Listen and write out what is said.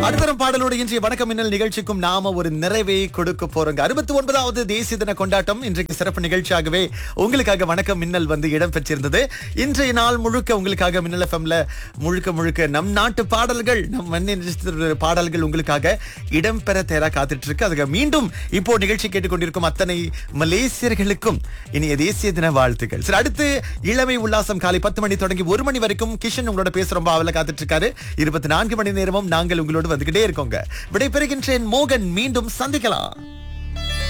அடுத்தரம் பாடலோட இன்றைய வணக்கம் மின்னல் நிகழ்ச்சிக்கும் நாம ஒரு நிறைவை கொடுக்க போறோங்க அறுபத்தி ஒன்பதாவது தேசிய தின கொண்டாட்டம் இன்றைக்கு சிறப்பு நிகழ்ச்சியாகவே உங்களுக்காக வணக்கம் மின்னல் வந்து இடம் பெற்றிருந்தது இன்றைய நாள் முழுக்க உங்களுக்காக மின்னல் எஃப்எம்ல முழுக்க முழுக்க நம் நாட்டு பாடல்கள் நம் மண்ணின் பாடல்கள் உங்களுக்காக இடம்பெற தேரா காத்துட்டு இருக்கு அதுக்கு மீண்டும் இப்போ நிகழ்ச்சி கேட்டுக்கொண்டிருக்கும் அத்தனை மலேசியர்களுக்கும் இனிய தேசிய தின வாழ்த்துக்கள் சரி அடுத்து இளமை உல்லாசம் காலை பத்து மணி தொடங்கி ஒரு மணி வரைக்கும் கிஷன் உங்களோட பேச ரொம்ப ஆவல காத்துட்டு இருக்காரு இருபத்தி நான்கு மணி நேரமும் நாங்கள் உங்களோட வந்துகிட்டே இருக்கோங்க விடைபெறுகின்றேன் மோகன் மீண்டும் சந்திக்கலாம்